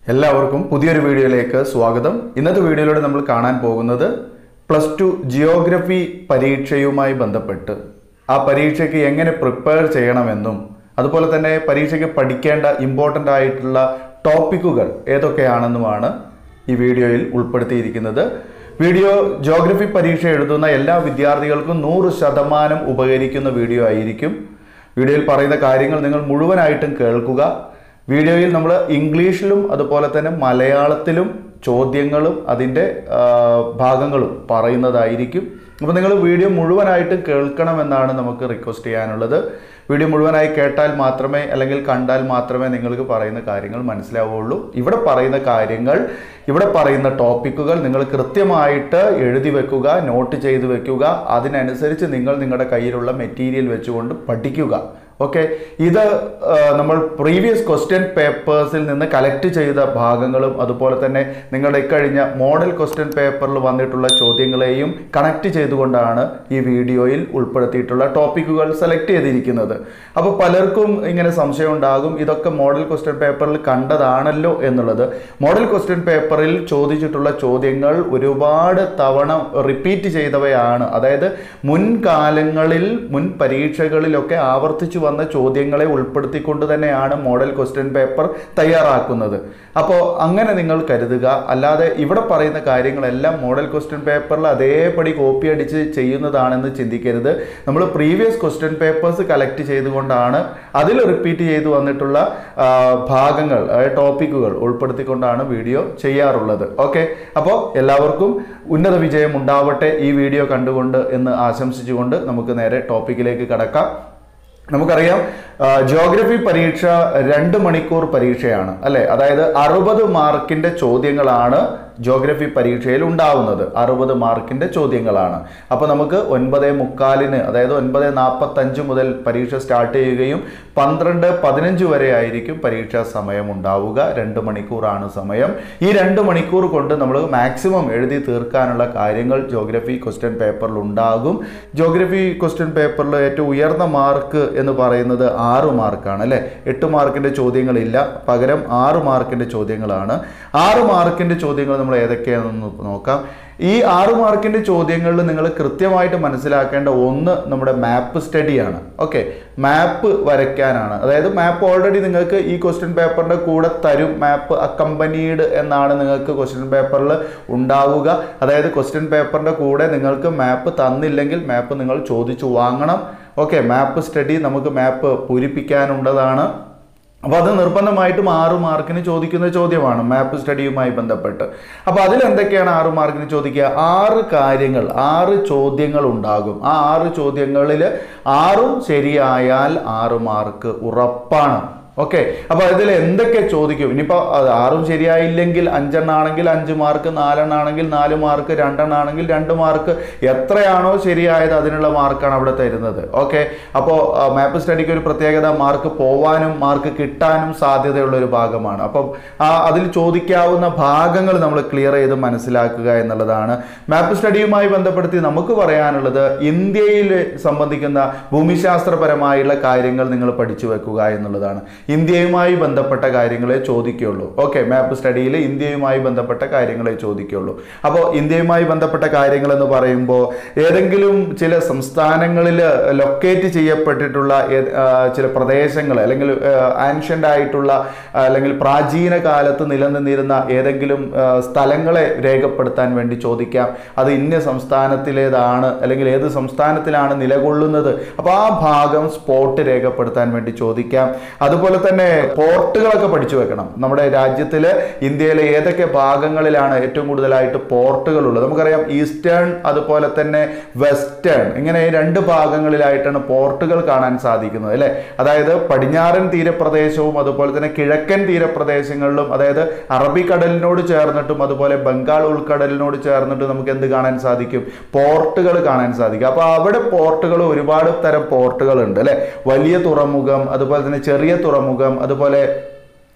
എല്ലാവർക്കും പുതിയൊരു വീഡിയോയിലേക്ക് സ്വാഗതം ഇന്നത്തെ വീഡിയോയിലൂടെ നമ്മൾ കാണാൻ പോകുന്നത് പ്ലസ് ടു ജിയോഗ്രഫി പരീക്ഷയുമായി ബന്ധപ്പെട്ട് ആ പരീക്ഷയ്ക്ക് എങ്ങനെ പ്രിപ്പയർ ചെയ്യണമെന്നും അതുപോലെ തന്നെ പരീക്ഷയ്ക്ക് പഠിക്കേണ്ട ഇമ്പോർട്ടൻ്റ് ആയിട്ടുള്ള ടോപ്പിക്കുകൾ ഏതൊക്കെയാണെന്നുമാണ് ഈ വീഡിയോയിൽ ഉൾപ്പെടുത്തിയിരിക്കുന്നത് വീഡിയോ ജോഗ്രഫി പരീക്ഷ എഴുതുന്ന എല്ലാ വിദ്യാർത്ഥികൾക്കും നൂറ് ശതമാനം ഉപകരിക്കുന്ന വീഡിയോ ആയിരിക്കും വീഡിയോയിൽ പറയുന്ന കാര്യങ്ങൾ നിങ്ങൾ മുഴുവനായിട്ടും കേൾക്കുക വീഡിയോയിൽ നമ്മൾ ഇംഗ്ലീഷിലും അതുപോലെ തന്നെ മലയാളത്തിലും ചോദ്യങ്ങളും അതിൻ്റെ ആ, ഭാഗങ്ങളും പറയുന്നതായിരിക്കും അപ്പോൾ നിങ്ങൾ വീഡിയോ മുഴുവനായിട്ടും കേൾക്കണമെന്നാണ് നമുക്ക് റിക്വസ്റ്റ് ചെയ്യാനുള്ളത് വീഡിയോ മുഴുവനായി കേട്ടാൽ മാത്രമേ അല്ലെങ്കിൽ കണ്ടാൽ മാത്രമേ നിങ്ങൾക്ക് പറയുന്ന കാര്യങ്ങൾ മനസ്സിലാവുള്ളൂ ഇവിടെ പറയുന്ന കാര്യങ്ങൾ ഇവിടെ പറയുന്ന ടോപ്പിക്കുകൾ നിങ്ങൾ കൃത്യമായിട്ട് എഴുതി വെക്കുക നോട്ട് ചെയ്ത് വെക്കുക അതിനനുസരിച്ച് നിങ്ങൾ നിങ്ങളുടെ കയ്യിലുള്ള മെറ്റീരിയൽ വെച്ചുകൊണ്ട് പഠിക്കുക ഓക്കെ ഇത് ആ, നമ്മൾ പ്രീവിയസ് ക്വസ്റ്റ്യൻ പേപ്പേഴ്സിൽ നിന്ന് കളക്ട് ചെയ്ത ഭാഗങ്ങളും അതുപോലെ തന്നെ നിങ്ങളുടെ ഇക്കഴിഞ്ഞ മോഡൽ ക്വസ്റ്റ്യൻ പേപ്പറിൽ വന്നിട്ടുള്ള ചോദ്യങ്ങളെയും കണക്ട് ചെയ്തുകൊണ്ടാണ് ഈ വീഡിയോയിൽ ഉൾപ്പെടുത്തിയിട്ടുള്ള ടോപ്പിക്കുകൾ സെലക്ട് ചെയ്തിരിക്കുന്നത് അപ്പോൾ പലർക്കും ഇങ്ങനെ സംശയം ഉണ്ടാകും ഇതൊക്കെ മോഡൽ ക്വസ്റ്റ്യൻ പേപ്പറിൽ കണ്ടതാണല്ലോ എന്നുള്ളത് മോഡൽ ക്വസ്റ്റ്യൻ പേപ്പറിൽ ചോദിച്ചിട്ടുള്ള ചോദ്യങ്ങൾ ഒരുപാട് തവണ റിപ്പീറ്റ് ചെയ്തവയാണ് അതായത് മുൻകാലങ്ങളിൽ മുൻ പരീക്ഷകളിലൊക്കെ ആവർത്തിച്ചു വന്ന ചോദ്യങ്ങളെ ഉൾപ്പെടുത്തിക്കൊണ്ട് തന്നെയാണ് മോഡൽ ക്വസ്റ്റ്യൻ പേപ്പർ തയ്യാറാക്കുന്നത് അപ്പോൾ അങ്ങനെ നിങ്ങൾ കരുതുക അല്ലാതെ ഇവിടെ പറയുന്ന കാര്യങ്ങളെല്ലാം മോഡൽ ക്വസ്റ്റ്യൻ പേപ്പറിൽ അതേപടി കോപ്പി അടിച്ച് ചെയ്യുന്നതാണെന്ന് ചിന്തിക്കരുത് നമ്മൾ പ്രീവിയസ് ക്വസ്റ്റ്യൻ പേപ്പേഴ്സ് കളക്ട് ചെയ്തുകൊണ്ടാണ് അതിൽ റിപ്പീറ്റ് ചെയ്തു വന്നിട്ടുള്ള ആ, ഭാഗങ്ങൾ ടോപ്പിക്കുകൾ ഉൾപ്പെടുത്തിക്കൊണ്ടാണ് വീഡിയോ ചെയ്യാറുള്ളത് ഓക്കെ അപ്പോൾ എല്ലാവർക്കും ഉന്നത വിജയം ഉണ്ടാവട്ടെ ഈ വീഡിയോ കണ്ടുകൊണ്ട് എന്ന് ആശംസിച്ചുകൊണ്ട് നമുക്ക് നേരെ ടോപ്പിക്കിലേക്ക് കടക്കാം നമുക്കറിയാം ജിയോഗ്രഫി പരീക്ഷ രണ്ട് മണിക്കൂർ പരീക്ഷയാണ് അല്ലെ അതായത് അറുപത് മാർക്കിന്റെ ചോദ്യങ്ങളാണ് ജിയോഗ്രഫി പരീക്ഷയിൽ ഉണ്ടാവുന്നത് അറുപത് മാർക്കിന്റെ ചോദ്യങ്ങളാണ് അപ്പോൾ നമുക്ക് ഒൻപത് മുക്കാലിന് അതായത് ഒൻപത് നാൽപ്പത്തഞ്ച് മുതൽ പരീക്ഷ സ്റ്റാർട്ട് ചെയ്യുകയും പന്ത്രണ്ട് പതിനഞ്ച് വരെ ആയിരിക്കും പരീക്ഷാ സമയം ഉണ്ടാവുക രണ്ട് മണിക്കൂറാണ് സമയം ഈ രണ്ട് മണിക്കൂർ കൊണ്ട് നമ്മൾ മാക്സിമം എഴുതി തീർക്കാനുള്ള കാര്യങ്ങൾ ജോഗ്രഫി ക്വസ്റ്റ്യൻ പേപ്പറിൽ ഉണ്ടാകും ജോഗ്രഫി ക്വസ്റ്റ്യൻ പേപ്പറിൽ ഏറ്റവും ഉയർന്ന മാർക്ക് എന്ന് പറയുന്നത് ആറ് മാർക്കാണ് അല്ലെ എട്ട് മാർക്കിന്റെ ചോദ്യങ്ങളില്ല പകരം ആറ് മാർക്കിന്റെ ചോദ്യങ്ങളാണ് ആറ് മാർക്കിന്റെ ചോദ്യങ്ങൾ നമ്മൾ ഏതൊക്കെയാണെന്ന് നോക്കാം ഈ ആറ് മാർക്കിന്റെ ചോദ്യങ്ങളിൽ നിങ്ങൾ കൃത്യമായിട്ട് മനസ്സിലാക്കേണ്ട ഒന്ന് നമ്മുടെ മാപ്പ് സ്റ്റഡിയാണ് ഓക്കെ മാപ്പ് വരയ്ക്കാനാണ് അതായത് മാപ്പ് ഓൾറെഡി നിങ്ങൾക്ക് ഈ ക്വസ്റ്റ്യൻ പേപ്പറിന്റെ കൂടെ തരും മാപ്പ് അക്കമ്പനീഡ് എന്നാണ് നിങ്ങൾക്ക് ക്വസ്റ്റ്യൻ പേപ്പറിൽ ഉണ്ടാവുക അതായത് ക്വസ്റ്റ്യൻ പേപ്പറിന്റെ കൂടെ നിങ്ങൾക്ക് മാപ്പ് തന്നില്ലെങ്കിൽ മാപ്പ് നിങ്ങൾ ചോദിച്ചു വാങ്ങണം ഓക്കെ മാപ്പ് സ്റ്റഡി നമുക്ക് മാപ്പ് പൂരിപ്പിക്കാനുള്ളതാണ് അപ്പോൾ അത് നിർബന്ധമായിട്ടും ആറ് മാർക്കിന് ചോദിക്കുന്ന ചോദ്യമാണ് മാപ്പ് സ്റ്റഡിയുമായി ബന്ധപ്പെട്ട് അപ്പോൾ അതിൽ എന്തൊക്കെയാണ് ആറ് മാർക്കിന് ചോദിക്കുക ആറ് കാര്യങ്ങൾ ആറ് ചോദ്യങ്ങൾ ഉണ്ടാകും ആ ആറ് ചോദ്യങ്ങളിൽ ആറും ശരിയായാൽ ആറ് മാർക്ക് ഉറപ്പാണ് ഓക്കെ അപ്പോൾ ഇതിൽ എന്തൊക്കെ ചോദിക്കും ഇനിയിപ്പോൾ അത് ആറും ശരിയായില്ലെങ്കിൽ അഞ്ചെണ്ണാണെങ്കിൽ അഞ്ച് മാർക്ക് നാലെണ്ണാണെങ്കിൽ നാല് മാർക്ക് രണ്ടെണ്ണാണെങ്കിൽ രണ്ട് മാർക്ക് എത്രയാണോ ശരിയായത് അതിനുള്ള മാർക്കാണ് അവിടെ തരുന്നത് ഓക്കെ അപ്പോൾ മാപ്പ് സ്റ്റഡിക്ക് ഒരു പ്രത്യേകത മാർക്ക് പോവാനും മാർക്ക് കിട്ടാനും സാധ്യതയുള്ള ഒരു ഭാഗമാണ് അപ്പം ആ അതിൽ ചോദിക്കാവുന്ന ഭാഗങ്ങൾ നമ്മൾ ക്ലിയർ ചെയ്ത് മനസ്സിലാക്കുക എന്നുള്ളതാണ് മാപ്പ് സ്റ്റഡിയുമായി ബന്ധപ്പെടുത്തി നമുക്ക് പറയാനുള്ളത് ഇന്ത്യയിൽ സംബന്ധിക്കുന്ന ഭൂമിശാസ്ത്രപരമായുള്ള കാര്യങ്ങൾ നിങ്ങൾ പഠിച്ചു വെക്കുക എന്നുള്ളതാണ് ഇന്ത്യയുമായി ബന്ധപ്പെട്ട കാര്യങ്ങളെ ചോദിക്കുകയുള്ളൂ ഓക്കെ മാപ്പ് സ്റ്റഡിയിൽ ഇന്ത്യയുമായി ബന്ധപ്പെട്ട കാര്യങ്ങളെ ചോദിക്കുകയുള്ളൂ അപ്പോൾ ഇന്ത്യയുമായി ബന്ധപ്പെട്ട കാര്യങ്ങൾ എന്ന് പറയുമ്പോൾ ഏതെങ്കിലും ചില സംസ്ഥാനങ്ങളിൽ ലൊക്കേറ്റ് ചെയ്യപ്പെട്ടിട്ടുള്ള ഏത്- ആ, ചില പ്രദേശങ്ങൾ അല്ലെങ്കിൽ ആൻഷ്യൻ്റ് ആയിട്ടുള്ള ആ, അല്ലെങ്കിൽ പ്രാചീന കാലത്ത് നിലനിന്നിരുന്ന ഏതെങ്കിലും ആ, സ്ഥലങ്ങളെ രേഖപ്പെടുത്താൻ വേണ്ടി ചോദിക്കാം അത് ഇന്ന സംസ്ഥാനത്തിലേതാണ് അല്ലെങ്കിൽ ഏത് സംസ്ഥാനത്തിലാണ് നിലകൊള്ളുന്നത് അപ്പോൾ ആ ഭാഗം സ്പോട്ട് രേഖപ്പെടുത്താൻ വേണ്ടി ചോദിക്കാം അതുപോലെ തന്നെ പോർട്ടുകളൊക്കെ പഠിച്ചു വെക്കണം നമ്മുടെ രാജ്യത്തിൽ ഇന്ത്യയിലെ ഏതൊക്കെ ഭാഗങ്ങളിലാണ് ഏറ്റവും കൂടുതലായിട്ട് പോർട്ടുകൾ ഉള്ളത് നമുക്കറിയാം ഈസ്റ്റേൺ അതുപോലെ തന്നെ വെസ്റ്റേൺ ഇങ്ങനെ ഈ രണ്ട് ഭാഗങ്ങളിലായിട്ടാണ് പോർട്ടുകൾ കാണാൻ സാധിക്കുന്നത് അല്ലേ അതായത് പടിഞ്ഞാറൻ തീരപ്രദേശവും അതുപോലെ തന്നെ കിഴക്കൻ തീരപ്രദേശങ്ങളിലും അതായത് അറബിക്കടലിനോട് ചേർന്നിട്ടും അതുപോലെ ബംഗാൾ ഉൾക്കടലിനോട് ചേർന്നിട്ടും നമുക്ക് എന്ത് കാണാൻ സാധിക്കും പോർട്ടുകൾ കാണാൻ സാധിക്കും അപ്പോൾ അവിടെ പോർട്ടുകൾ ഒരുപാട് തരം പോർട്ടുകൾ ഉണ്ട് അല്ലേ വലിയ തുറമുഖം അതുപോലെ തന്നെ ചെറിയ തുറമുഖം അതുപോലെ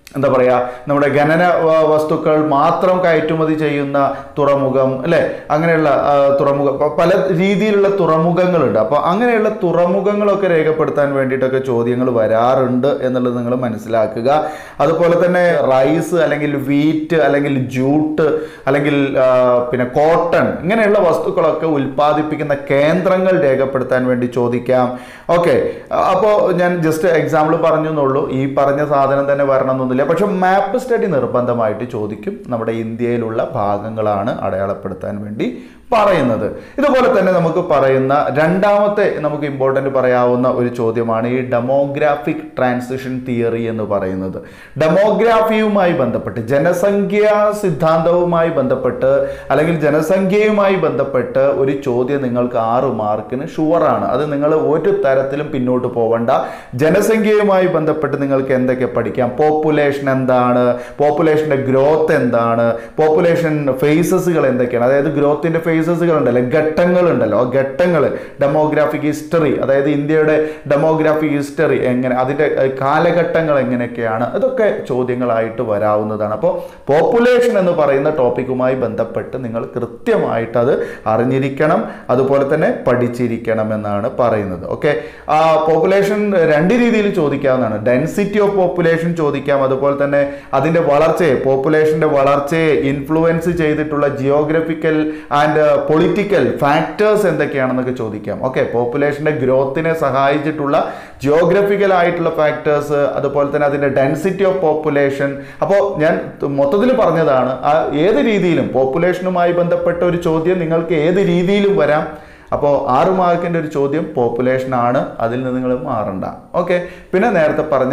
എന്താ പറയുക നമ്മുടെ ഖനന വ- വസ്തുക്കൾ മാത്രം കയറ്റുമതി ചെയ്യുന്ന തുറമുഖം അല്ലേ അങ്ങനെയുള്ള ആ, തുറമുഖം പ- പല രീതിയിലുള്ള തുറമുഖങ്ങളുണ്ട് അപ്പോൾ അങ്ങനെയുള്ള തുറമുഖങ്ങളൊക്കെ രേഖപ്പെടുത്താൻ വേണ്ടിയിട്ടൊക്കെ ചോദ്യങ്ങൾ വരാറുണ്ട് എന്നുള്ളത് നിങ്ങൾ മനസ്സിലാക്കുക അതുപോലെ തന്നെ റൈസ് അല്ലെങ്കിൽ വീറ്റ് അല്ലെങ്കിൽ ജൂട്ട് അല്ലെങ്കിൽ ആ, പിന്നെ കോട്ടൺ ഇങ്ങനെയുള്ള വസ്തുക്കളൊക്കെ ഉൽപ്പാദിപ്പിക്കുന്ന കേന്ദ്രങ്ങൾ രേഖപ്പെടുത്താൻ വേണ്ടി ചോദിക്കാം ഓക്കെ അപ്പോൾ ഞാൻ ജസ്റ്റ് എക്സാമ്പിൾ പറഞ്ഞു എന്നുള്ളൂ ഈ പറഞ്ഞ സാധനം തന്നെ വരണം എന്നൊന്നുമില്ല പക്ഷെ മാപ്പ് സ്റ്റഡി നിർബന്ധമായിട്ട് ചോദിക്കും നമ്മുടെ ഇന്ത്യയിലുള്ള ഭാഗങ്ങളാണ് അടയാളപ്പെടുത്താൻ വേണ്ടി പറയുന്നത് ഇതുപോലെ തന്നെ നമുക്ക് പറയുന്ന രണ്ടാമത്തെ നമുക്ക് ഇമ്പോർട്ടൻ്റ് പറയാവുന്ന ഒരു ചോദ്യമാണ് ഈ ഡെമോഗ്രാഫിക് ട്രാൻസിഷൻ തിയറി എന്ന് പറയുന്നത് ഡെമോഗ്രാഫിയുമായി ബന്ധപ്പെട്ട് ജനസംഖ്യാ സിദ്ധാന്തവുമായി ബന്ധപ്പെട്ട് അല്ലെങ്കിൽ ജനസംഖ്യയുമായി ബന്ധപ്പെട്ട് ഒരു ചോദ്യം നിങ്ങൾക്ക് ആറ് മാർക്കിന് ഷുവറാണ് അത് നിങ്ങൾ ഒരു തരത്തിലും പിന്നോട്ട് പോവണ്ട ജനസംഖ്യയുമായി ബന്ധപ്പെട്ട് നിങ്ങൾക്ക് എന്തൊക്കെ പഠിക്കാം പോപ്പുലേഷൻ എന്താണ് പോപ്പുലേഷന്റെ ഗ്രോത്ത് എന്താണ് പോപ്പുലേഷൻ ഫേസസുകൾ എന്തൊക്കെയാണ് അതായത് ഗ്രോത്തിന്റെ ഫേസസുകൾ ഉണ്ടല്ലോ ഘട്ടങ്ങൾ ഉണ്ടല്ലോ ആ ഘട്ടങ്ങൾ ഡെമോഗ്രാഫിക് ഹിസ്റ്ററി അതായത് ഇന്ത്യയുടെ ഡെമോഗ്രാഫിക് ഹിസ്റ്ററി എങ്ങനെ അതിന്റെ ഏഹ്, കാലഘട്ടങ്ങൾ എങ്ങനെയൊക്കെയാണ് ഇതൊക്കെ ചോദ്യങ്ങളായിട്ട് വരാവുന്നതാണ് അപ്പോൾ പോപ്പുലേഷൻ എന്ന് പറയുന്ന ടോപ്പിക്കുമായി ബന്ധപ്പെട്ട് നിങ്ങൾ കൃത്യമായിട്ട് അത് അറിഞ്ഞിരിക്കണം അതുപോലെ തന്നെ പഠിച്ചിരിക്കണം എന്നാണ് പറയുന്നത് ഓക്കെ ആ പോപ്പുലേഷൻ രണ്ട് രീതിയിൽ ചോദിക്കാവുന്നതാണ് ഡെൻസിറ്റി ഓഫ് പോപ്പുലേഷൻ ചോദിക്കാം അതുപോലെ തന്നെ അതിന്റെ വളർച്ചയെ പോപ്പുലേഷന്റെ വളർച്ചയെ ഇൻഫ്ലുവൻസ് ചെയ്തിട്ടുള്ള ജിയോഗ്രഫിക്കൽ ആൻഡ് പൊളിറ്റിക്കൽ ഫാക്ടേഴ്സ് എന്തൊക്കെയാണെന്നൊക്കെ ചോദിക്കാം ഓക്കെ പോപ്പുലേഷന്റെ ഗ്രോത്തിനെ സഹായിച്ചിട്ടുള്ള ജിയോഗ്രഫിക്കൽ ആയിട്ടുള്ള ഫാക്ടേഴ്സ് അതുപോലെ തന്നെ അതിന്റെ ഡെൻസിറ്റി ഓഫ് പോപ്പുലേഷൻ അപ്പോൾ ഞാൻ മൊത്തത്തിൽ പറഞ്ഞതാണ് ആ ഏത് രീതിയിലും പോപ്പുലേഷനുമായി ബന്ധപ്പെട്ട ഒരു ചോദ്യം നിങ്ങൾക്ക് ഏത് രീതിയിലും വരാം അപ്പോൾ ആറ് മാർക്കിൻ്റെ ഒരു ചോദ്യം പോപ്പുലേഷൻ ആണ് അതിൽ നിന്ന് നിങ്ങൾ മാറണ്ട ഓക്കെ പിന്നെ നേരത്തെ പറഞ്ഞ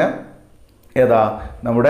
ഏതാ നമ്മുടെ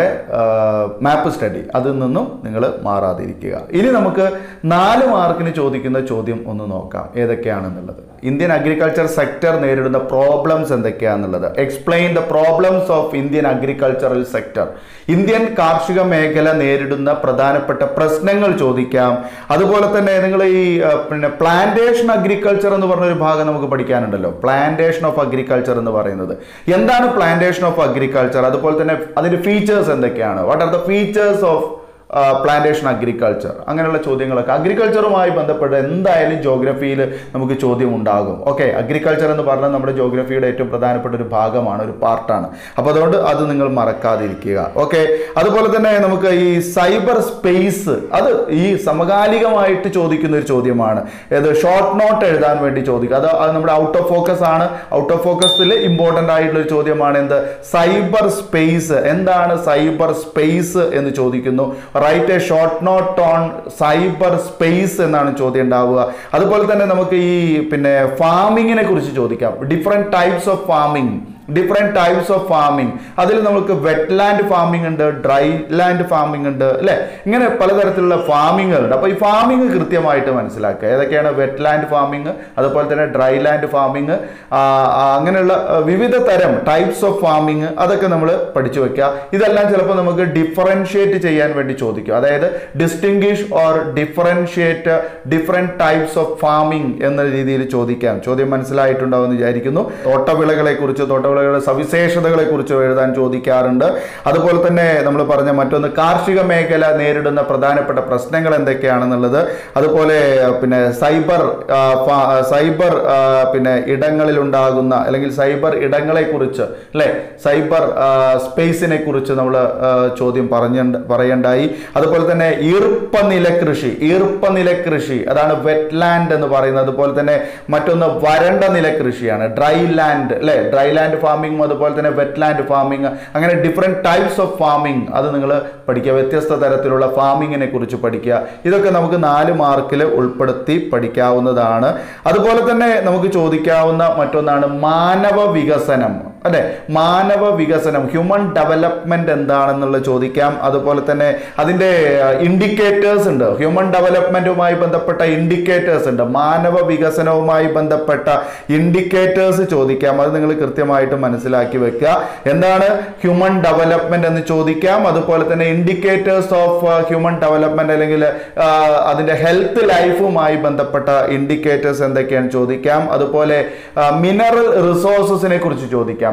മാപ്പ് സ്റ്റഡി അതിൽ നിന്നും നിങ്ങൾ മാറാതിരിക്കുക ഇനി നമുക്ക് നാല് മാർക്കിന് ചോദിക്കുന്ന ചോദ്യം ഒന്ന് നോക്കാം ഏതൊക്കെയാണെന്നുള്ളത് ഇന്ത്യൻ അഗ്രികൾച്ചർ സെക്ടർ നേരിടുന്ന പ്രോബ്ലംസ് എന്തൊക്കെയാണെന്നുള്ളത് explain the problems of Indian agricultural sector Indian കാർഷിക മേഖല നേരിടുന്ന പ്രധാനപ്പെട്ട പ്രശ്നങ്ങൾ ചോദിക്കാം അതുപോലെ തന്നെ നിങ്ങൾ ഈ ആ, പിന്നെ പ്ലാന്റേഷൻ അഗ്രികൾച്ചർ എന്ന് പറഞ്ഞ ഒരു ഭാഗം നമുക്ക് പഠിക്കാനുണ്ടല്ലോ പ്ലാന്റേഷൻ ഓഫ് അഗ്രികൾച്ചർ എന്ന് പറയുന്നത് എന്താണ് പ്ലാന്റേഷൻ ഓഫ് അഗ്രികൾച്ചർ അതുപോലെ തന്നെ അതിന്റെ ഫീച്ചേഴ്സ് എന്തൊക്കെയാണ് what are the features of plantation agriculture അങ്ങനെയുള്ള ചോദ്യങ്ങളൊക്കെ അഗ്രികൾച്ചറുമായി ബന്ധപ്പെട്ട് എന്തായാലും ജോഗ്രഫിയിൽ നമുക്ക് ചോദ്യം ഉണ്ടാകും ഓക്കെ അഗ്രികൾച്ചർ എന്ന് പറഞ്ഞാൽ നമ്മുടെ ജോഗ്രഫിയുടെ ഏറ്റവും പ്രധാനപ്പെട്ട ഒരു ഭാഗമാണ് ഒരു പാർട്ടാണ് അപ്പോൾ അതുകൊണ്ട് അത് നിങ്ങൾ മറക്കാതിരിക്കുക ഓക്കെ അതുപോലെ തന്നെ നമുക്ക് ഈ സൈബർ സ്പേസ് അത് ഈ സമകാലികമായിട്ട് ചോദിക്കുന്ന ഒരു ചോദ്യമാണ് ഏത് ഷോർട്ട് നോട്ട് എഴുതാൻ വേണ്ടി ചോദിക്കുക അത് അത് നമ്മുടെ ഔട്ട് ഓഫ് ഫോക്കസ് ആണ് ഔട്ട് ഓഫ് ഫോക്കസിൽ ഇമ്പോർട്ടൻ്റ് ആയിട്ടുള്ള ഒരു ചോദ്യമാണ് എന്ത് സൈബർ സ്പേസ് എന്താണ് സൈബർ സ്പേസ് എന്ന് ചോദിക്കുന്നു write a short note on cyber space എന്നാണ് ചോദ്യം ഉണ്ടാവുക അതുപോലെ തന്നെ നമുക്ക് ഈ പിന്നെ ഫാമിങ്ങിനെ കുറിച്ച് ചോദിക്കാം different types of farming different types of farming അതിൽ നമുക്ക് വെറ്റ്ലാൻഡ് ഫാമിംഗ് ഉണ്ട് ഡ്രൈ ലാൻഡ് ഫാമിംഗ് ഉണ്ട് അല്ലേ ഇങ്ങനെ പലതരത്തിലുള്ള ഫാമിങ്ങുകളുണ്ട് അപ്പോൾ ഈ ഫാമിംഗ് കൃത്യമായിട്ട് മനസ്സിലാക്കുക ഏതൊക്കെയാണ് വെറ്റ്ലാൻഡ് ഫാമിംഗ് അതുപോലെ തന്നെ ഡ്രൈ ലാൻഡ് ഫാമിംഗ് അങ്ങനെയുള്ള ആ, വിവിധ തരം ടൈപ്സ് ഓഫ് ഫാമിംഗ് അതൊക്കെ നമ്മൾ പഠിച്ചു വെക്കുക ഇതെല്ലാം ചിലപ്പോൾ നമുക്ക് ഡിഫറൻഷിയേറ്റ് ചെയ്യാൻ വേണ്ടി ചോദിക്കും അതായത് distinguish or differentiate different types of farming എന്ന രീതിയിൽ ചോദിക്കാം ചോദ്യം മനസ്സിലായിട്ടുണ്ടാവും എന്ന് വിചാരിക്കുന്നു തോട്ടവിളകളെ കുറിച്ച് തോട്ടവിളകളുടെ സവിശേഷതകളെ കുറിച്ച് എഴുതാൻ ചോദിക്കാറുണ്ട് അതുപോലെ തന്നെ നമ്മൾ പറഞ്ഞ മറ്റൊന്ന് കാർഷിക മേഖല നേരിടുന്ന പ്രധാനപ്പെട്ട പ്രശ്നങ്ങൾ എന്തൊക്കെയാണെന്നുള്ളത് അതുപോലെ പിന്നെ സൈബർ ആ, ഫാ- സൈബർ ആ, പിന്നെ ഇടങ്ങളിൽ ഉണ്ടാകുന്ന അല്ലെങ്കിൽ സൈബർ ഇടങ്ങളെ കുറിച്ച് അല്ലെ സൈബർ ആ, സ്പേസിനെ കുറിച്ച് നമ്മൾ ചോദ്യം പറഞ്ഞ പറയണ്ടായി അതുപോലെ തന്നെ ഈർപ്പനില കൃഷി ഈർപ്പനില കൃഷി അതാണ് വെറ്റ് ലാൻഡ് എന്ന് പറയുന്നത് അതുപോലെ തന്നെ മറ്റൊന്ന് വരണ്ട നില കൃഷിയാണ് ഡ്രൈ ലാൻഡ് അല്ലെ ഡ്രൈ ലാൻഡ് ഫാമിംഗും അതുപോലെ തന്നെ വെറ്റ് ലാൻഡ് ഫാമിംഗ് അങ്ങനെ ഡിഫറെൻറ്റ് ടൈപ്സ് ഓഫ് ഫാമിംഗ് അത് നിങ്ങൾ പഠിക്കുക വ്യത്യസ്ത തരത്തിലുള്ള ഫാമിങ്ങിനെ കുറിച്ച് പഠിക്കുക ഇതൊക്കെ നമുക്ക് നാല് മാർക്കിൽ ഉൾപ്പെടുത്തി പഠിക്കാവുന്നതാണ് അതുപോലെ തന്നെ നമുക്ക് ചോദിക്കാവുന്ന മറ്റൊന്നാണ് മാനവ വികസനം അല്ലെ മാനവ വികസനം ഹ്യൂമൻ ഡെവലപ്മെന്റ് എന്താണെന്നുള്ള ചോദിക്കാം അതുപോലെ തന്നെ അതിൻ്റെ ഇൻഡിക്കേറ്റേഴ്സ് ഉണ്ട് ഹ്യൂമൻ ഡെവലപ്മെന്റുമായി ബന്ധപ്പെട്ട ഇൻഡിക്കേറ്റേഴ്സ് ഉണ്ട് മാനവ വികസനവുമായി ബന്ധപ്പെട്ട ഇൻഡിക്കേറ്റേഴ്സ് ചോദിക്കാം അത് നിങ്ങൾ കൃത്യമായിട്ട് മനസ്സിലാക്കി വെക്കുക എന്താണ് ഹ്യൂമൻ ഡെവലപ്മെന്റ് എന്ന് ചോദിക്കാം അതുപോലെ തന്നെ ഇൻഡിക്കേറ്റേഴ്സ് ഓഫ് ഹ്യൂമൻ ഡെവലപ്മെന്റ് അല്ലെങ്കിൽ ആ, അതിന്റെ ഹെൽത്ത് ലൈഫുമായി ബന്ധപ്പെട്ട ഇൻഡിക്കേറ്റേഴ്സ് എന്തൊക്കെയാണ് ചോദിക്കാം അതുപോലെ മിനറൽ റിസോഴ്സസിനെ കുറിച്ച് ചോദിക്കാം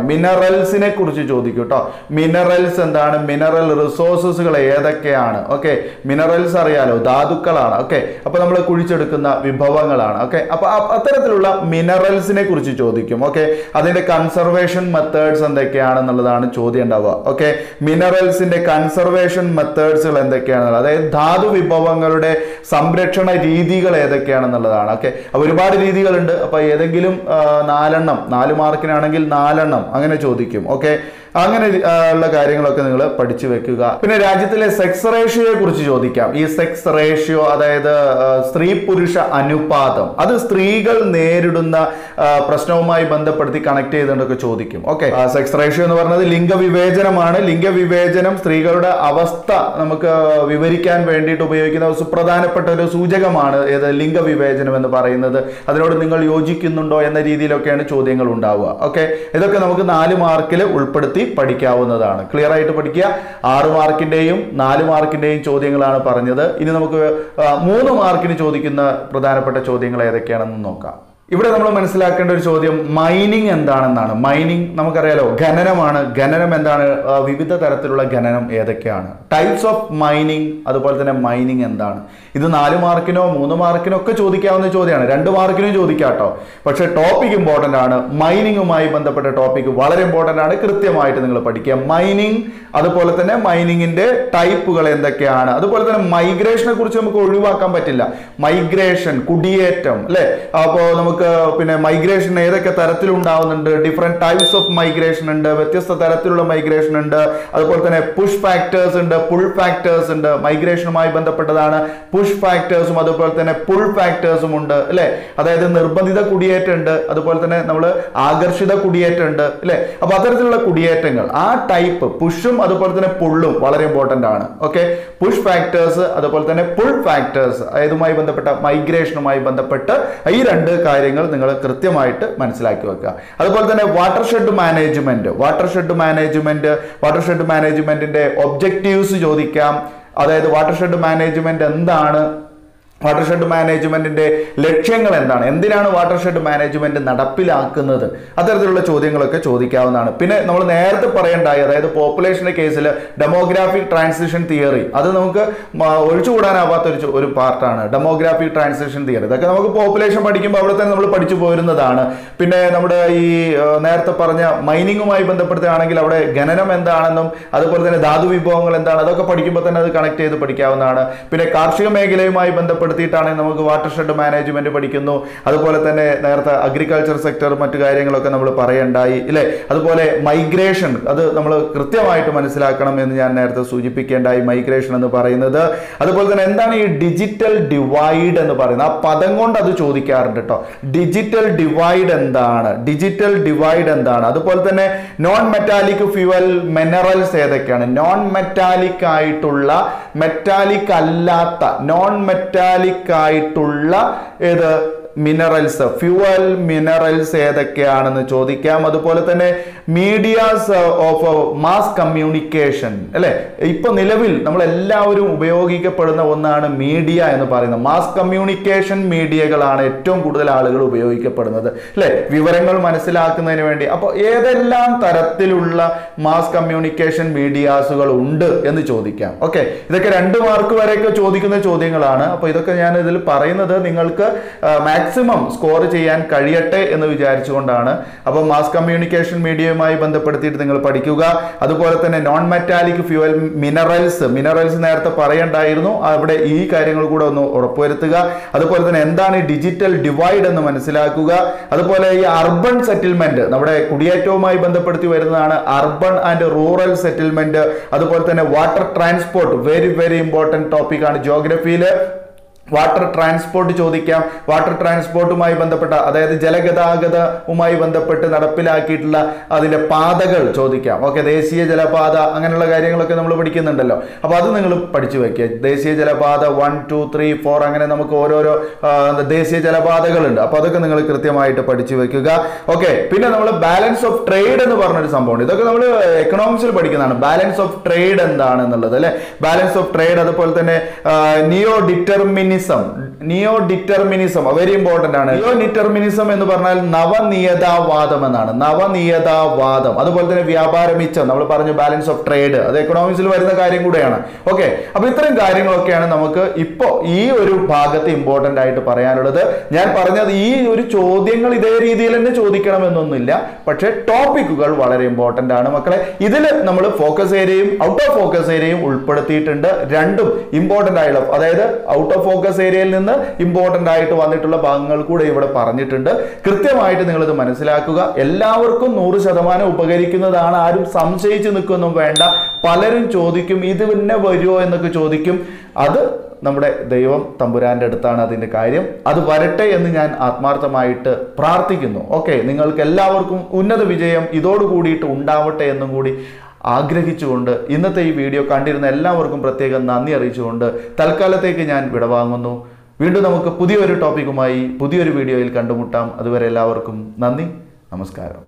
മിനറൽസിനെ കുറിച്ച് ചോദിക്കും കേട്ടോ മിനറൽസ് എന്താണ് മിനറൽ റിസോഴ്സസുകൾ ഏതൊക്കെയാണ് ഓക്കെ മിനറൽസ് അറിയാലോ ധാതുക്കളാണ് ഓക്കെ അപ്പൊ നമ്മൾ കുഴിച്ചെടുക്കുന്ന വിഭവങ്ങളാണ് ഓക്കെ അപ്പൊ അ- അത്തരത്തിലുള്ള മിനറൽസിനെ കുറിച്ച് ചോദിക്കും ഓക്കെ അതിന്റെ കൺസർവേഷൻ മെത്തേഡ്സ് എന്തൊക്കെയാണെന്നുള്ളതാണ് ചോദ്യം ഉണ്ടാവുക ഓക്കെ മിനറൽസിന്റെ കൺസർവേഷൻ മെത്തേഡ്സുകൾ എന്തൊക്കെയാണെന്നുള്ളത് അതായത് ധാതു വിഭവങ്ങളുടെ സംരക്ഷണ രീതികൾ ഏതൊക്കെയാണെന്നുള്ളതാണ് ഓക്കെ അപ്പൊ ഒരുപാട് രീതികളുണ്ട് അപ്പൊ ഏതെങ്കിലും ആ, നാലെണ്ണം നാല് മാർക്കിനാണെങ്കിൽ നാലെണ്ണം അങ്ങനെ ചോദിക്കും ഓക്കെ അങ്ങനെ ആ, ഉള്ള കാര്യങ്ങളൊക്കെ നിങ്ങൾ പഠിച്ചു വെക്കുക പിന്നെ രാജ്യത്തിലെ സെക്സ് റേഷ്യോയെ കുറിച്ച് ചോദിക്കാം ഈ സെക്സ് റേഷ്യോ അതായത് ആ, സ്ത്രീ പുരുഷ അനുപാതം അത് സ്ത്രീകൾ നേരിടുന്ന ആ, പ്രശ്നവുമായി ബന്ധപ്പെടുത്തി കണക്ട് ചെയ്തുകൊണ്ടൊക്കെ ചോദിക്കും ഓക്കെ സെക്സ് റേഷ്യോ എന്ന് പറയുന്നത് ലിംഗവിവേചനമാണ് ലിംഗവിവേചനം സ്ത്രീകളുടെ അവസ്ഥ നമുക്ക് വിവരിക്കാൻ വേണ്ടിയിട്ട് ഉപയോഗിക്കുന്ന ഒരു സുപ്രധാനപ്പെട്ട ഒരു സൂചകമാണ് ഏത് ലിംഗവിവേചനം എന്ന് പറയുന്നത് അതിനോട് നിങ്ങൾ യോജിക്കുന്നുണ്ടോ എന്ന രീതിയിലൊക്കെയാണ് ചോദ്യങ്ങൾ ഉണ്ടാവുക ഓക്കെ ഇതൊക്കെ നമുക്ക് നാല് മാർക്കിൽ ഉൾപ്പെടുത്തി പഠിക്കാവുന്നതാണ് ക്ലിയർ ആയിട്ട് പഠിക്കുക ആറ് മാർക്കിന്റെയും നാല് മാർക്കിന്റെയും ചോദ്യങ്ങളാണ് പറഞ്ഞത് ഇനി നമുക്ക് ആ, മൂന്ന് മാർക്കിന് ചോദിക്കുന്ന പ്രധാനപ്പെട്ട ചോദ്യങ്ങൾ ഏതൊക്കെയാണെന്ന് നോക്കാം ഇവിടെ നമ്മൾ മനസ്സിലാക്കേണ്ട ഒരു ചോദ്യം മൈനിങ് എന്താണെന്നാണ് മൈനിങ് നമുക്കറിയാലോ ഖനനമാണ് ഖനനം എന്താണ് ആ, വിവിധ തരത്തിലുള്ള ഖനനം ഏതൊക്കെയാണ് ടൈപ്സ് ഓഫ് മൈനിങ് അതുപോലെ തന്നെ മൈനിങ് എന്താണ് ഇത് നാല് മാർക്കിനോ മൂന്ന് മാർക്കിനോ ഒക്കെ ചോദിക്കാവുന്ന ചോദ്യമാണ് രണ്ട് മാർക്കിനും ചോദിക്കാം കേട്ടോ പക്ഷേ ടോപ്പിക് ഇമ്പോർട്ടൻ്റ് ആണ് മൈനിങ്ങുമായി ബന്ധപ്പെട്ട ടോപ്പിക് വളരെ ഇമ്പോർട്ടൻ്റ് ആണ് കൃത്യമായിട്ട് നിങ്ങൾ പഠിക്കുക മൈനിങ് അതുപോലെ തന്നെ മൈനിങ്ങിന്റെ ടൈപ്പുകൾ എന്തൊക്കെയാണ് അതുപോലെ തന്നെ മൈഗ്രേഷനെ കുറിച്ച് നമുക്ക് ഒഴിവാക്കാൻ പറ്റില്ല മൈഗ്രേഷൻ കുടിയേറ്റം അല്ലെ അപ്പോൾ നമുക്ക് പിന്നെ മൈഗ്രേഷൻ ഏതൊക്കെ തരത്തിലുണ്ടാവുന്നുണ്ട് ഡിഫറെന്റ് ടൈപ്സ് ഓഫ് മൈഗ്രേഷൻ ഉണ്ട് വ്യത്യസ്ത തരത്തിലുള്ള മൈഗ്രേഷൻ ഉണ്ട് അതുപോലെ തന്നെ പുഷ് ഫാക്ടേഴ്സ് ഉണ്ട് പുൾ ഫാക്ടേഴ്സ് ഉണ്ട് മൈഗ്രേഷനുമായി ബന്ധപ്പെട്ടതാണ് പുഷ് ഫാക്ടേഴ്സും അതുപോലെ തന്നെ പുൾ ഫാക്ടേഴ്സും ഉണ്ട് അല്ലെ അതായത് നിർബന്ധിത കുടിയേറ്റം ഉണ്ട് അതുപോലെ തന്നെ നമ്മൾ ആകർഷിത കുടിയേറ്റം ഉണ്ട് അല്ലെ അപ്പൊ അത്തരത്തിലുള്ള കുടിയേറ്റങ്ങൾ ആ ടൈപ്പ് പുഷും അതുപോലെ തന്നെ പുള്ളും വളരെ ഇമ്പോർട്ടന്റ് ആണ് ഓക്കെ പുഷ് ഫാക്ടേഴ്സ് അതുപോലെ തന്നെ പുൾ ഫാക്ടേഴ്സ് ഇതുമായി ബന്ധപ്പെട്ട മൈഗ്രേഷനുമായി ബന്ധപ്പെട്ട് ഈ രണ്ട് കാര്യങ്ങൾ നിങ്ങൾ കൃത്യമായിട്ട് മനസ്സിലാക്കി വെക്കുക അതുപോലെ തന്നെ watershed management watershed management watershed മാനേജ്മെന്റിന്റെ ഒബ്ജക്റ്റീവ്സ് ചോദിക്കാം അതായത് വാട്ടർ ഷെഡ് മാനേജ്മെന്റ് എന്താണ് വാട്ടർ ഷെഡ് മാനേജ്മെന്റിന്റെ ലക്ഷ്യങ്ങൾ എന്താണ് എന്തിനാണ് വാട്ടർ ഷെഡ് മാനേജ്മെന്റ് നടപ്പിലാക്കുന്നത് അത്തരത്തിലുള്ള ചോദ്യങ്ങളൊക്കെ ചോദിക്കാവുന്നതാണ് പിന്നെ നമ്മൾ നേരത്തെ പറയണ്ടായി അതായത് പോപ്പുലേഷന്റെ കേസിൽ ഡെമോഗ്രാഫിക് ട്രാൻസിഷൻ തിയറി അത് നമുക്ക് മ- ഒഴിച്ചുകൂടാനാവാത്ത ഒരു ചോ- ഒരു പാർട്ടാണ് ഡെമോഗ്രാഫിക് ട്രാൻസിഷൻ തിയറി ഇതൊക്കെ നമുക്ക് പോപ്പുലേഷൻ പഠിക്കുമ്പോൾ അവിടെ തന്നെ നമ്മൾ പഠിച്ചു പോരുന്നതാണ് പിന്നെ നമ്മുടെ ഈ ആ, നേരത്തെ പറഞ്ഞ മൈനിങ്ങുമായി ബന്ധപ്പെടുത്തുകയാണെങ്കിൽ അവിടെ ഖനനം എന്താണെന്നും അതുപോലെ തന്നെ ധാതു വിഭവങ്ങൾ എന്താണ് അതൊക്കെ പഠിക്കുമ്പോൾ തന്നെ അത് കണക്ട് ചെയ്ത് പഠിക്കാവുന്നതാണ് പിന്നെ കാർഷിക മേഖലയുമായി ബന്ധപ്പെടുത്തിയിട്ടാണെങ്കിൽ നമുക്ക് വാട്ടർ ഷെഡ് മാനേജ്മെന്റ് പഠിക്കുന്നു അതുപോലെ തന്നെ നേരത്തെ അഗ്രികൾച്ചർ സെക്ടർ മറ്റു കാര്യങ്ങളൊക്കെ നമ്മൾ പറയണ്ടായി ഇല്ലേ അതുപോലെ മൈഗ്രേഷൻ അത് നമ്മൾ കൃത്യമായിട്ട് മനസ്സിലാക്കണം എന്ന് ഞാൻ നേരത്തെ സൂചിപ്പിക്കേണ്ടായി മൈഗ്രേഷൻ എന്ന് പറയുന്നത് അതുപോലെ തന്നെ എന്താണ് ഈ ഡിജിറ്റൽ ഡിവൈഡ് എന്ന് പറയുന്നത് ആ പദം കൊണ്ട് അത് ചോദിക്കാറുണ്ട് കേട്ടോ ഡിജിറ്റൽ ഡിവൈഡ് എന്താണ് ഡിജിറ്റൽ ഡിവൈഡ് എന്താണ് അതുപോലെ തന്നെ നോൺ മെറ്റാലിക് ഫ്യൂവൽ മിനറൽസ് ഏതൊക്കെയാണ് നോൺ മെറ്റാലിക് ആയിട്ടുള്ള മെറ്റാലിക് അല്ലാത്ത നോൺ മെറ്റാലിക് ആയിട്ടുള്ള ഏത് മിനറൽസ് ഫ്യൂവൽ മിനറൽസ് ഏതൊക്കെയാണെന്ന് ചോദിക്കാം അതുപോലെ തന്നെ മീഡിയാസ് ഓഫ് മാസ് കമ്മ്യൂണിക്കേഷൻ അല്ലെ ഇപ്പൊ നിലവിൽ നമ്മൾ എല്ലാവരും ഉപയോഗിക്കപ്പെടുന്ന ഒന്നാണ് മീഡിയ എന്ന് പറയുന്നത് മാസ് കമ്മ്യൂണിക്കേഷൻ മീഡിയകളാണ് ഏറ്റവും കൂടുതൽ ആളുകൾ ഉപയോഗിക്കപ്പെടുന്നത് അല്ലെ വിവരങ്ങൾ മനസ്സിലാക്കുന്നതിന് വേണ്ടി അപ്പോൾ ഏതെല്ലാം തരത്തിലുള്ള മാസ് കമ്മ്യൂണിക്കേഷൻ മീഡിയാസുകൾ ഉണ്ട് എന്ന് ചോദിക്കാം ഓക്കെ ഇതൊക്കെ രണ്ട് മാർക്ക് വരെയൊക്കെ ചോദിക്കുന്ന ചോദ്യങ്ങളാണ് അപ്പോൾ ഇതൊക്കെ ഞാൻ ഇതിൽ പറയുന്നത് നിങ്ങൾക്ക് മാക്സിമം സ്കോർ ചെയ്യാൻ കഴിയട്ടെ എന്ന് വിചാരിച്ചുകൊണ്ടാണ് അപ്പോൾ മാസ് കമ്മ്യൂണിക്കേഷൻ മീഡിയയുമായി ബന്ധപ്പെടുത്തിയിട്ട് നിങ്ങൾ പഠിക്കുക അതുപോലെ തന്നെ non metallic fuel minerals minerals നേരത്തെ പറയണ്ടായിരുന്നു അവിടെ ഈ കാര്യങ്ങൾ കൂടെ ഒന്ന് ഉറപ്പുവരുത്തുക അതുപോലെ തന്നെ എന്താണ് ഈ ഡിജിറ്റൽ ഡിവൈഡ് എന്ന് മനസ്സിലാക്കുക അതുപോലെ ഈ അർബൻ സെറ്റിൽമെന്റ് നമ്മുടെ കുടിയേറ്റവുമായി ബന്ധപ്പെടുത്തി വരുന്നതാണ് അർബൻ ആൻഡ് റൂറൽ സെറ്റിൽമെന്റ് അതുപോലെ തന്നെ water transport very very important ടോപ്പിക്കാണ് ജോഗ്രഫിയിൽ വാട്ടർ ട്രാൻസ്പോർട്ട് ചോദിക്കാം വാട്ടർ ട്രാൻസ്പോർട്ടുമായി ബന്ധപ്പെട്ട അതായത് ജലഗതാഗതവുമായി ബന്ധപ്പെട്ട് നടപ്പിലാക്കിയിട്ടുള്ള അതിന്റെ പാതകൾ ചോദിക്കാം ഓക്കെ ദേശീയ ജലപാത അങ്ങനെയുള്ള കാര്യങ്ങളൊക്കെ നമ്മൾ പഠിക്കുന്നുണ്ടല്ലോ അപ്പോൾ അത് നിങ്ങൾ പഠിച്ചു വെക്കുക ദേശീയ ജലപാത വൺ ടു ത്രീ ഫോർ അങ്ങനെ നമുക്ക് ഓരോരോ ആ, എന്താ, ദേശീയ ജലപാതകളുണ്ട് അപ്പോൾ അതൊക്കെ നിങ്ങൾ കൃത്യമായിട്ട് പഠിച്ചു വെക്കുക ഓക്കെ പിന്നെ നമ്മൾ ബാലൻസ് ഓഫ് ട്രേഡ് എന്ന് പറഞ്ഞൊരു സംഭവമുണ്ട് ഇതൊക്കെ നമ്മൾ എക്കണോമിക്സിൽ പഠിക്കുന്നതാണ് ബാലൻസ് ഓഫ് ട്രേഡ് എന്താണ് എന്നുള്ളത് അല്ലെ ബാലൻസ് ഓഫ് ട്രേഡ് അതുപോലെ തന്നെ നിയോ ഡിറ്റർമിനി determinism neo determinism very important ആണ് നിയോ ഡിറ്റർമിനിസം എന്ന് പറഞ്ഞാൽ നവനിയതാവാദം എന്നാണ് നവനിയതാവാദം അതുപോലെ തന്നെ വ്യാപാര മിച്ചം നമ്മൾ പറഞ്ഞു ബാലൻസ് ഓഫ് ട്രേഡ് അത് എക്കണോമിക്സിൽ വരുന്ന കാര്യം കൂടെയാണ് ഓക്കെ അപ്പൊ ഇത്തരം കാര്യങ്ങളൊക്കെയാണ് നമുക്ക് ഇപ്പോ ഈ ഒരു ഭാഗത്ത് ഇമ്പോർട്ടന്റ് ആയിട്ട് പറയാനുള്ളത് ഞാൻ പറഞ്ഞത് ഈ ഒരു ചോദ്യങ്ങൾ ഇതേ രീതിയിൽ തന്നെ ചോദിക്കണമെന്നൊന്നുമില്ല പക്ഷെ ടോപ്പിക്കുകൾ വളരെ ഇമ്പോർട്ടന്റ് ആണ് മക്കളെ ഇതിൽ നമ്മൾ ഫോക്കസ് ഏരിയയും ഔട്ട് ഓഫ് ഫോക്കസ് ഏരിയയും ഉൾപ്പെടുത്തിയിട്ടുണ്ട് രണ്ടും ഇമ്പോർട്ടന്റ് ആയുള്ള അതായത് ഔട്ട് ഓഫ് ഫോക്കസ് ഏരിയയിൽ നിന്ന് ഇമ്പോർട്ടന്റ് ആയിട്ട് വന്നിട്ടുള്ള ഭാഗങ്ങൾ കൂടെ ഇവിടെ പറഞ്ഞിട്ടുണ്ട് കൃത്യമായിട്ട് നിങ്ങൾ ഇത് മനസ്സിലാക്കുക എല്ലാവർക്കും നൂറ് ശതമാനം ഉപകരിക്കുന്നതാണ് ആരും സംശയിച്ച് നിൽക്കൊന്നും വേണ്ട പലരും ചോദിക്കും ഇത് പിന്നെ വരുമോ എന്നൊക്കെ ചോദിക്കും അത് നമ്മുടെ ദൈവം തമ്പുരാന്റെ അടുത്താണ് അതിന്റെ കാര്യം അത് വരട്ടെ എന്ന് ഞാൻ ആത്മാർത്ഥമായിട്ട് പ്രാർത്ഥിക്കുന്നു ഓക്കെ നിങ്ങൾക്ക് എല്ലാവർക്കും ഉന്നത വിജയം ഇതോട് കൂടിയിട്ട് ഉണ്ടാവട്ടെ എന്നും കൂടി ആഗ്രഹിച്ചുകൊണ്ട് ഇന്നത്തെ ഈ വീഡിയോ കണ്ടിരുന്ന എല്ലാവർക്കും പ്രത്യേകം നന്ദി അറിയിച്ചുകൊണ്ട് തൽക്കാലത്തേക്ക് ഞാൻ വിടവാങ്ങുന്നു വീണ്ടും നമുക്ക് പുതിയൊരു ടോപ്പിക്കുമായി പുതിയൊരു വീഡിയോയിൽ കണ്ടുമുട്ടാം അതുവരെ എല്ലാവർക്കും നന്ദി നമസ്കാരം